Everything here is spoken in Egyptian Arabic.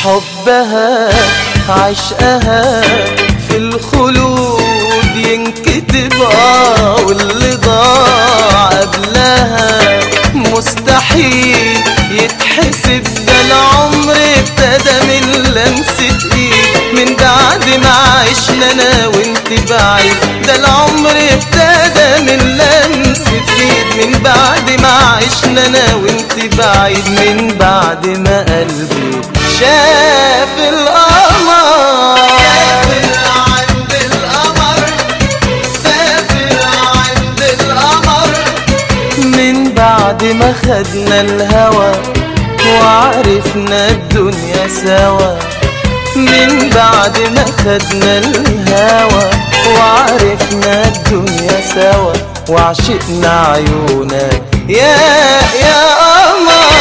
حبها عشقها في الخلود ينكتب آه واللي ضاع قبلها مستحيل يتحسب ده العمر ابتدى من لمسة ايد من بعد ما عشنا انا وانت بعيد ده العمر ابتدى من لمسة ايد من بعد ما عشنا انا وانت بعيد من بعد ما قلبي شاف القمر سافر عند القمر سافر عند القمر من بعد ما خدنا الهوى وعرفنا الدنيا سوا من بعد ما خدنا الهوى وعرفنا الدنيا سوا وعشقنا عيونك يا يا